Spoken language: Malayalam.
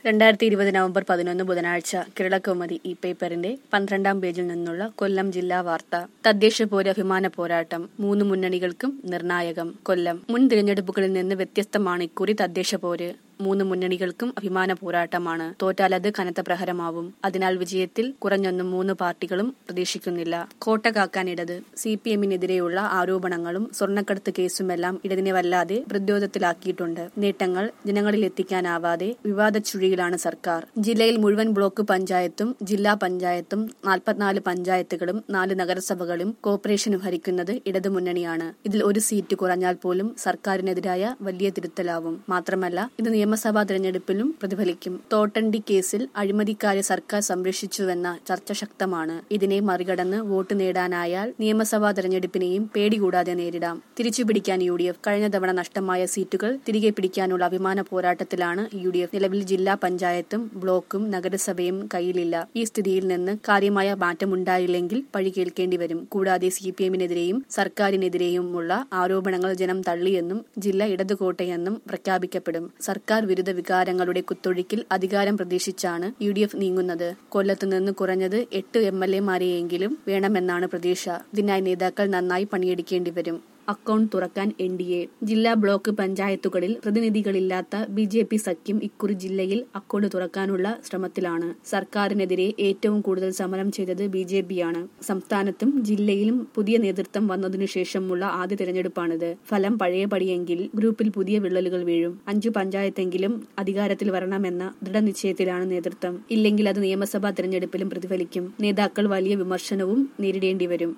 രണ്ടായിരത്തി ഇരുപത് നവംബർ പതിനൊന്ന് ബുധനാഴ്ച കേരളകൗമുദി ഈ പേപ്പറിന്റെ പന്ത്രണ്ടാം പേജിൽ നിന്നുള്ള കൊല്ലം ജില്ലാ വാർത്ത തദ്ദേശ പോര് അഭിമാന പോരാട്ടം മൂന്ന് മുന്നണികൾക്കും നിർണായകം കൊല്ലം മുൻ തിരഞ്ഞെടുപ്പുകളിൽ നിന്ന് വ്യത്യസ്തമാണ് ഇക്കുറി തദ്ദേശ പോര് മൂന്ന് മുന്നണികൾക്കും അഭിമാന പോരാട്ടമാണ് തോറ്റാൽ അത് കനത്ത പ്രഹരമാവും അതിനാൽ വിജയത്തിൽ കുറഞ്ഞൊന്നും മൂന്ന് പാർട്ടികളും പ്രതീക്ഷിക്കുന്നില്ല കോട്ട കാക്കാനിടത് സി പി എമ്മിനെതിരെയുള്ള ആരോപണങ്ങളും സ്വർണ്ണക്കടത്ത് കേസുമെല്ലാം ഇടതിനെ വല്ലാതെ പ്രതിരോധത്തിലാക്കിയിട്ടുണ്ട് നേട്ടങ്ങൾ ജനങ്ങളിൽ എത്തിക്കാനാവാതെ വിവാദ ചുഴിയിലാണ് സർക്കാർ ജില്ലയിൽ മുഴുവൻ ബ്ലോക്ക് പഞ്ചായത്തും ജില്ലാ പഞ്ചായത്തും നാൽപ്പത്തിനാല് പഞ്ചായത്തുകളും നാല് നഗരസഭകളും കോർപ്പറേഷനും ഭരിക്കുന്നത് ഇടതുമുന്നണിയാണ് ഇതിൽ ഒരു സീറ്റ് കുറഞ്ഞാൽ പോലും സർക്കാരിനെതിരായ വലിയ തിരുത്തലാവും മാത്രമല്ല ഇത് നിയമസഭാ തെരഞ്ഞെടുപ്പിലും പ്രതിഫലിക്കും തോട്ടണ്ടി കേസിൽ അഴിമതിക്കാരെ സർക്കാർ സംരക്ഷിച്ചുവെന്ന ചർച്ച ശക്തമാണ് ഇതിനെ മറികടന്ന് വോട്ട് നേടാനായാൽ നിയമസഭാ തെരഞ്ഞെടുപ്പിനെയും പേടികൂടാതെ നേരിടാം തിരിച്ചുപിടിക്കാൻ യു ഡി എഫ് കഴിഞ്ഞ തവണ നഷ്ടമായ സീറ്റുകൾ തിരികെ പിടിക്കാനുള്ള അഭിമാന പോരാട്ടത്തിലാണ് യു ഡി എഫ് നിലവിൽ ജില്ലാ പഞ്ചായത്തും ബ്ലോക്കും നഗരസഭയും കയ്യിലില്ല ഈ സ്ഥിതിയിൽ നിന്ന് കാര്യമായ മാറ്റമുണ്ടായില്ലെങ്കിൽ പഴി കേൾക്കേണ്ടി വരും കൂടാതെ സി പി എമ്മിനെതിരെയും സർക്കാരിനെതിരെയുമുള്ള ആരോപണങ്ങൾ ജനം തള്ളിയെന്നും ജില്ല ഇടതുകോട്ടയെന്നും പ്രഖ്യാപിക്കപ്പെടും സർക്കാർ വിരുദ്ധ വികാരങ്ങളുടെ കുത്തൊഴുക്കിൽ അധികാരം പ്രതീക്ഷിച്ചാണ് യു ഡി എഫ് നീങ്ങുന്നത് കൊല്ലത്ത് നിന്ന് കുറഞ്ഞത് എട്ട് എം എൽ എമാരെയെങ്കിലും വേണമെന്നാണ് പ്രതീക്ഷ ഇതിനായി നേതാക്കൾ നന്നായി പണിയെടുക്കേണ്ടി വരും അക്കൗണ്ട് തുറക്കാൻ എൻ ഡി എ ജില്ലാ ബ്ലോക്ക് പഞ്ചായത്തുകളിൽ പ്രതിനിധികളില്ലാത്ത ബി ജെ പി സഖ്യം ഇക്കുറി ജില്ലയിൽ അക്കൗണ്ട് തുറക്കാനുള്ള ശ്രമത്തിലാണ് സർക്കാരിനെതിരെ ഏറ്റവും കൂടുതൽ സമരം ചെയ്തത് ബി ജെ പിയാണ് സംസ്ഥാനത്തും ജില്ലയിലും പുതിയ നേതൃത്വം വന്നതിനു ശേഷമുള്ള ആദ്യ തിരഞ്ഞെടുപ്പാണിത് ഫലം പഴയപടിയെങ്കിൽ ഗ്രൂപ്പിൽ പുതിയ വിള്ളലുകൾ വീഴും അഞ്ചു പഞ്ചായത്തെങ്കിലും അധികാരത്തിൽ വരണമെന്ന ദൃഢനിശ്ചയത്തിലാണ് നേതൃത്വം ഇല്ലെങ്കിൽ അത് നിയമസഭാ തിരഞ്ഞെടുപ്പിലും പ്രതിഫലിക്കും നേതാക്കൾ വലിയ വിമർശനവും നേരിടേണ്ടി വരും